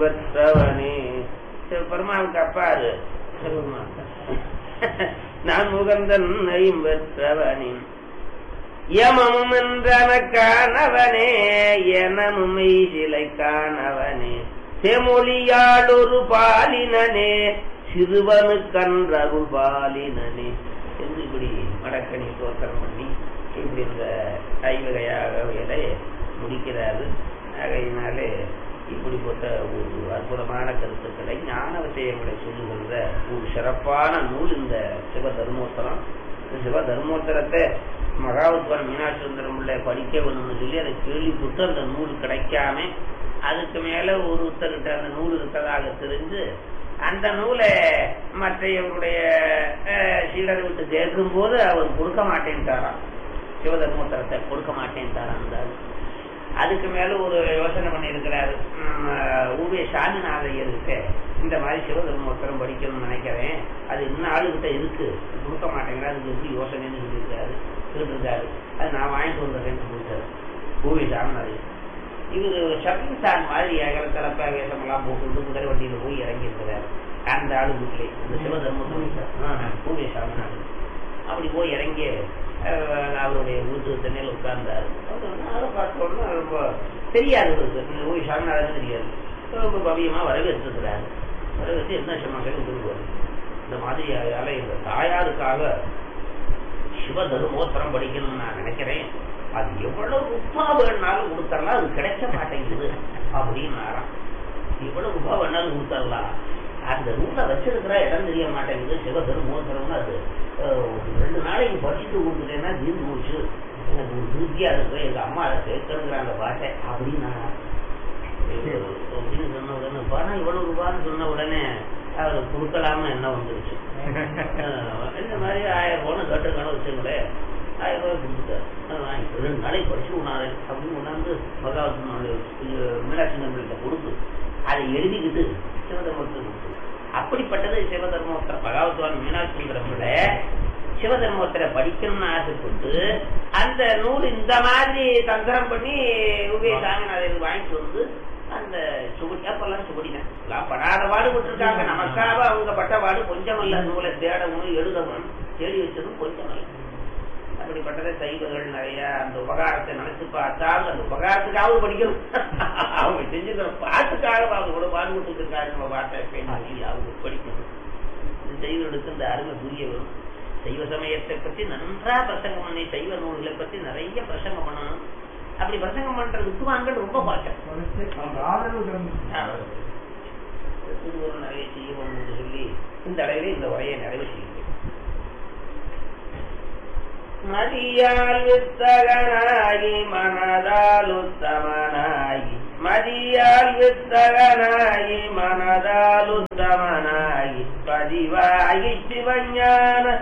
பெற்றவனே பெருமாவுக்கு அப்பா அது சிவபெருமான் நான் முகந்தன் பெற்றவனின் யமமும் என்றனக்கானவனே எனமும் சிலை காணவனே செமொழியாடொரு பாலினனே சிறுவனு கன்றருள் பாலினனே என்று இப்படி மடக்கணி தோற்றம் பண்ணி இப்படி இந்த ஐவகையாக முடிக்கிறாரு ஆகையினாலே இப்படிப்பட்ட ஒரு அற்புதமான கருத்துக்களை ஞான விஷயங்களை சொல்லுகின்ற ஒரு சிறப்பான நூல் இந்த சிவ தர்மோத்தரம் இந்த சிவ தர்மோத்தரத்தை மகாவுத்வரம் மீனாட்சி சுந்தரம் பிள்ளை படிக்க வேணும்னு சொல்லி அதை கேள்விப்பட்டு அந்த நூல் கிடைக்காம அதுக்கு மேல ஒருத்தர்கிட்ட அந்த நூல் இருக்கிறதாக தெரிஞ்சு அந்த நூலை மற்றையவருடைய சீடரை விட்டு கேட்கும் போது அவர் கொடுக்க மாட்டேன்ட்டாராம் சிவதர்மோத்தரத்தை கொடுக்க மாட்டேன்ட்டாராம் அந்த ஆளு. அதுக்கு மேல ஒரு யோசனை பண்ணியிருக்கிறாரு ஊவே சாமிநாதையர்கிட்ட இந்த மாதிரி சிவதர்மோத்தரம் படிக்கணும்னு நினைக்கிறேன் அது இன்னும் ஆளுகிட்ட இருக்கு கொடுக்க மாட்டேங்கிறா அதுக்கு எப்படி யோசனைன்னு சொல்லியிருக்காரு கேட்டிருக்காரு அது நான் வாங்கிட்டு வந்துடுறேன்னு சொல்லிட்டாரு ஊவே சாமிநாதையர் இவர் ஷப்பிங் ஸ்டார் மாதிரி ஏகர தலப்ப வேஷமெல்லாம் போட்டு குதிரை வண்டியில போய் இறங்கி இருக்கிறாரு அந்த ஆளு வீட்டிலே இந்த சிவதர்மத்தம் பூவே சாமிநாதன் அப்படி போய் இறங்கி அஹ், அவருடைய வீட்டு தண்ணியில் உட்கார்ந்தாரு அதை பார்த்தோம்னா ரொம்ப தெரியாது இவருக்கு ஓய் சாமிநாதன் தெரியாது ரொம்ப பவியமா வரவேற்றிருக்கிறாரு வரவேற்று என்ன சொன்னாங்க விரும்புவார் இந்த மாதிரியால இந்த தாயாருக்காக சிவ தர்மோத்தரம் படிக்கணும்னு நான் நினைக்கிறேன் அது எவ்வளவு ரூபா வேணாலும் கொடுத்தரலாம் அது கிடைக்க மாட்டேங்குது அப்படின்னாராம் எவ்வளவு ரூபா வேணாலும் கொடுத்தரலாம் அந்த நூலை வச்சிருக்கிற இடம் தெரிய மாட்டேங்குது சிவ தர்மோத்தரம்னு அது அஹ், ஒரு ரெண்டு நாளைக்கு படிச்சுட்டு கொடுத்துட்டேன்னா தீர்ந்து போச்சு எனக்கு ஒரு திருப்தியா இருக்கு எங்க அம்மா அதை கேட்கணுங்கிற அந்த பாட்டை அப்படின்னா அப்படின்னு சொன்ன உடனே பணம் இவ்வளவு ரூபான்னு சொன்ன உடனே அவர் கொடுக்கலாம என்ன வந்துருச்சு அஹ் இந்த மாதிரி ஆயிரம் ரூபான்னு கட்டுருக்கான வச்சுங்களேன் ஆயிரம் ரூபாய் கொடுத்துட்டார் அதை வாங்கி ரெண்டு நாளைக்கு படிச்சு உணாரு அப்படின்னு கொண்டாந்து மகாவிஷ்ணு மீனாட்சி நம்மள்கிட்ட கொடுத்து அதை எழுதிக்கிட்டு சிவதர்மத்துக்கு கொடுத்து அப்படிப்பட்டது சிவதர்மோத்தர பகவத்வான் மீனாட்சி சுந்தரம்ல சிவதர்மோத்தரை படிக்கணும்னு ஆசைப்பட்டு அந்த நூல் இந்த மாதிரி தந்திரம் பண்ணி உபயோகாங்க அதை வாங்கிட்டு வந்து அந்த சுகுடி அப்பெல்லாம் சுகுடிதான் எல்லாம் படாத பாடுபட்டிருக்காங்க நமக்காக அவங்க பட்ட பாடு கொஞ்சம் அல்ல நூலை தேடவும் எழுதவும் தேடி வச்சதும் கொஞ்சம் அல்ல அப்படிப்பட்டதை சைவர்கள் நிறைய அந்த உபகாரத்தை நினைச்சு பார்த்தால் அந்த உபகாரத்துக்காக படிக்கணும் அவங்க செஞ்சுக்கிற பாட்டுக்காக அவங்க கூட பாடுபட்டு இருக்காங்க நம்ம பாட்டை பேசி அவங்க படிக்கணும் இந்த சைவர்களுக்கு இந்த அருமை புரிய வரும் சைவ சமயத்தை பற்றி நன்றா பிரசங்கம் பண்ணி சைவ நூல்களை பற்றி நிறைய பிரசங்கம் பண்ணணும் அப்படி பிரசங்கம் பண்ற வித்துவான்கள் ரொம்ப பாட்டம் திருவருள் நிறைய செய்யணும் என்று சொல்லி இந்த அளவிலே இந்த உரையை நிறைவு செய்கிறேன் மதியால் வித்தகனாகி மனதால் உத்தமனாகி மதியால் வித்தகனாகி மனதால் உத்தமனாகி பதிவாகி சிவஞான